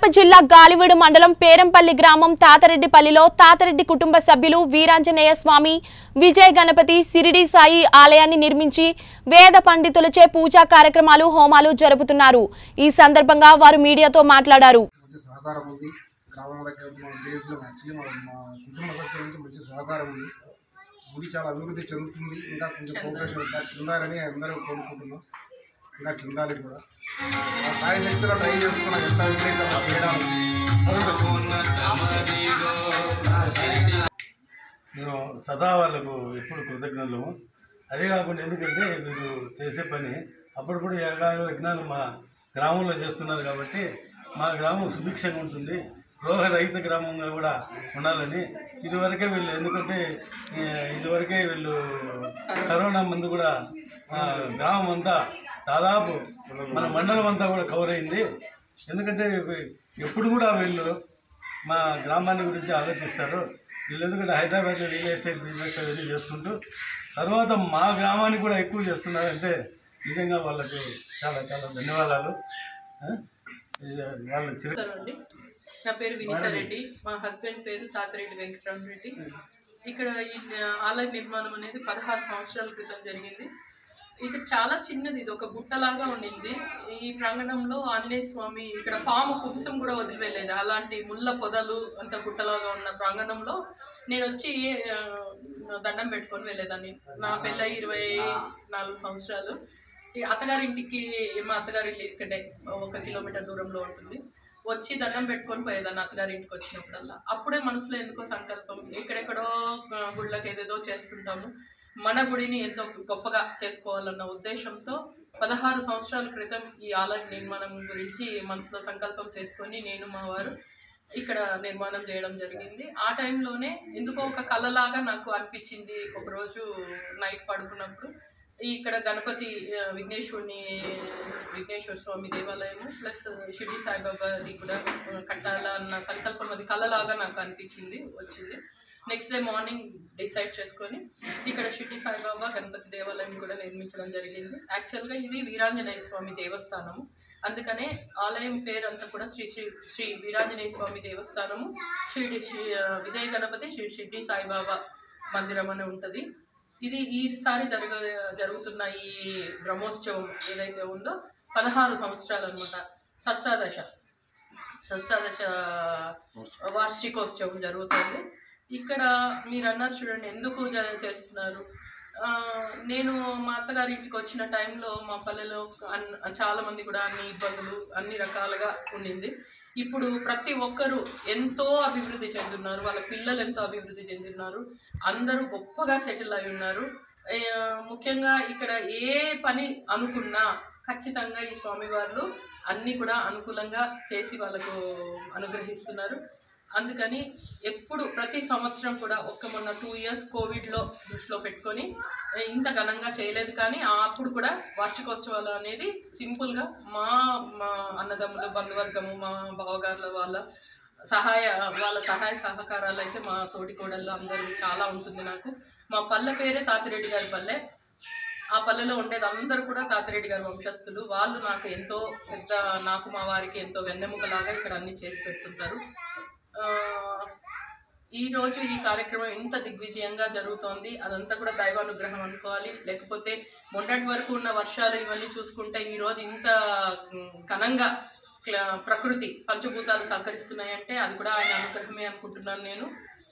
కడప జిల్లా గాలివీడు మండలం పేరంపల్లి గ్రామం తాతరెడ్డిపల్లిలో తాతరెడ్డి కుటుంబ సభ్యులు వీరాంజనేయ స్వామి విజయ గణపతి సిరిడి సాయి ఆలయాన్ని నిర్మించి వేద పండితులచే పూజా కార్యక్రమాలు హోమాలు జరుపుతున్నారు ఈ సందర్భంగా వారు మీడియాతో మాట్లాడారు మంచి సహకారం ఉంది గ్రామం దగ్గర మా విలేజ్లో యాక్చువల్లీ మా మా కుటుంబ సభ్యుల నుంచి మంచి సహకారం ఉంది గుడి చాలా అభివృద్ధి చెందుతుంది ఇంకా కొంచెం కోఆపరేషన్ ఇంకా చెందాలని అందరూ కోరుకుంటున్నాం ఇంకా చెందాలి కూడా ఆ సాయి శక్తిలో ట్రై చేస్తున్నాం ఎంత విపరీతంగా చేయడానికి మేము సదా వాళ్ళకు ఎప్పుడు కృతజ్ఞతలు అదే కాకుండా ఎందుకంటే మీరు చేసే పని అప్పుడు కూడా యాగాలు యజ్ఞాలు మా గ్రామంలో చేస్తున్నారు కాబట్టి మా గ్రామం సుభిక్షంగా ఉంటుంది రోగరహిత గ్రామంగా కూడా ఉండాలని ఇదివరకే వీళ్ళు ఎందుకంటే ఏ, ఇదివరకే వీళ్ళు కరోనా ముందు కూడా ఆ, గ్రామం అంతా దాదాపు మన మండలం అంతా కూడా కవర్ అయింది ఎందుకంటే ఇవి- ఎప్పుడు కూడా వీళ్ళు మా గ్రామాన్ని గురించి ఆలోచిస్తారు వీళ్ళు ఎందుకంటే హైదరాబాద్ రియల్ ఎస్టేట్ బిజినెస్ అవన్నీ చేసుకుంటూ తర్వాత మా గ్రామాన్ని కూడా ఎక్కువ చేస్తున్నారంటే నిజంగా వాళ్ళకు చాలా చాలా ధన్యవాదాలు ఆ? ఇది వాళ్ళ చిరు అండి నా పేరు వినీతా రెడ్డి మా హస్బెండ్ పేరు తాతిరెడ్డి వెంకటరామరెడ్డి ఇక్కడ ఈ ఆలయ నిర్మాణం అనేది పదహారు సంవత్సరాల క్రితం జరిగింది ఇక్కడ చాలా చిన్నది ఇది ఒక గుట్టలాగా ఉండింది ఈ ప్రాంగణంలో ఆంజనేయ స్వామి ఇక్కడ పాము కుబుసం కూడా వదిలి వెళ్ళేది అలాంటి ముళ్ళ పొదలు అంత గుట్టలాగా ఉన్న ప్రాంగణంలో నేను వచ్చి ఆ, దండం పెట్టుకొని వెళ్ళేదాన్ని నా పెళ్ళై ఇరవై నాలుగు సంవత్సరాలు ఈ అత్తగారింటికి మా అత్తగారి ఇల్లు ఇక్కడే ఒక కిలోమీటర్ దూరంలో ఉంటుంది వచ్చి దండం పెట్టుకొని పోయేదాన్ని అత్తగారి ఇంటికి వచ్చినప్పుడల్లా అప్పుడే మనసులో ఎందుకో సంకల్పం ఎక్కడెక్కడో ఆ, గుళ్ళకి ఏదేదో చేస్తుంటాము మన గుడిని ఎంతో గొప్పగా చేసుకోవాలన్న ఉద్దేశంతో పదహారు సంవత్సరాల క్రితం ఈ ఆలయ నిర్మాణం గురించి మనసులో సంకల్పం చేసుకొని నేను మా వారు ఇక్కడ నిర్మాణం చేయడం జరిగింది ఆ టైంలోనే ఎందుకో ఒక కళలాగా నాకు అనిపించింది ఒకరోజు నైట్ పడుకున్నప్పుడు ఇక్కడ గణపతి ఆ, విఘ్నేశ్వరుని విఘ్నేశ్వర స్వామి దేవాలయము ప్లస్ షిర్డి సాయిబాబాది కూడా ఆ, కట్టాలన్న సంకల్పం అది కళలాగా నాకు అనిపించింది వచ్చింది నెక్స్ట్ డే మార్నింగ్ డిసైడ్ చేసుకొని ఇక్కడ షిర్డి సాయిబాబా గణపతి దేవాలయం కూడా నిర్మించడం జరిగింది యాక్చువల్గా ఇది వీరాంజనేయ స్వామి దేవస్థానము అందుకనే ఆలయం పేరంతా కూడా శ్రీ శ్రీ శ్రీ వీరాంజనేయ స్వామి దేవస్థానము షిర్డి శ్రీ ఆ, విజయ గణపతి శ్రీ షిర్డి సాయిబాబా మందిరం అని ఉంటుంది ఇది ఈసారి జరగ జరుగుతున్న ఈ బ్రహ్మోత్సవం ఏదైతే ఉందో పదహారు సంవత్సరాలు అనమాట షష్టాదశ షష్టాదశ వార్షికోత్సవం జరుగుతుంది ఇక్కడ మీరు అన్నారు చూడండి ఎందుకు జ- చేస్తున్నారు ఆ, నేను మా అత్తగారి ఇంటికి వచ్చిన టైంలో మా పల్లెలో అన్ చాలా మంది కూడా అన్ని ఇబ్బందులు అన్ని రకాలుగా ఉండింది ఇప్పుడు ప్రతి ఒక్కరూ ఎంతో అభివృద్ధి చెందున్నారు వాళ్ళ పిల్లలు ఎంతో అభివృద్ధి చెందున్నారు అందరూ గొప్పగా సెటిల్ అయి ఉన్నారు ఏ, ముఖ్యంగా ఇక్కడ ఏ పని అనుకున్నా ఖచ్చితంగా ఈ స్వామివార్లు అన్నీ కూడా అనుకూలంగా చేసి వాళ్ళకు అనుగ్రహిస్తున్నారు అందుకని ఎప్పుడు ప్రతి సంవత్సరం కూడా ఒక్క మొన్న టూ ఇయర్స్ కోవిడ్లో దృష్టిలో పెట్టుకొని ఏ, ఇంత ఘనంగా చేయలేదు కానీ ఆ అప్పుడు కూడా వార్షికోత్సవాలు అనేది సింపుల్గా మా మా అన్నదమ్ములు బంధువర్గము మా బావగారుల వాళ్ళ సహాయ వాళ్ళ సహాయ సహకారాలు అయితే మా తోటి కోడళ్ళు అందరూ చాలా ఉంటుంది నాకు మా పల్లె పేరే తాతిరెడ్డి గారి పల్లె ఆ పల్లెలో ఉండేది అందరూ కూడా తాతిరెడ్డి గారి వంశస్థులు వాళ్ళు నాకు ఎంతో పెద్ద నాకు మా వారికి ఎంతో వెన్నెముకలాగా ఇక్కడ అన్ని చేసి పెడుతుంటారు ఆ, ఈ రోజు ఈ కార్యక్రమం ఇంత దిగ్విజయంగా జరుగుతోంది అదంతా కూడా దైవానుగ్రహం అనుకోవాలి లేకపోతే మొన్నటి వరకు ఉన్న వర్షాలు ఇవన్నీ చూసుకుంటే ఈ రోజు ఇంత మ్, ఘనంగా క్ల- ప్రకృతి పంచభూతాలు సహకరిస్తున్నాయంటే అది కూడా ఆయన అనుగ్రహమే అనుకుంటున్నాను నేను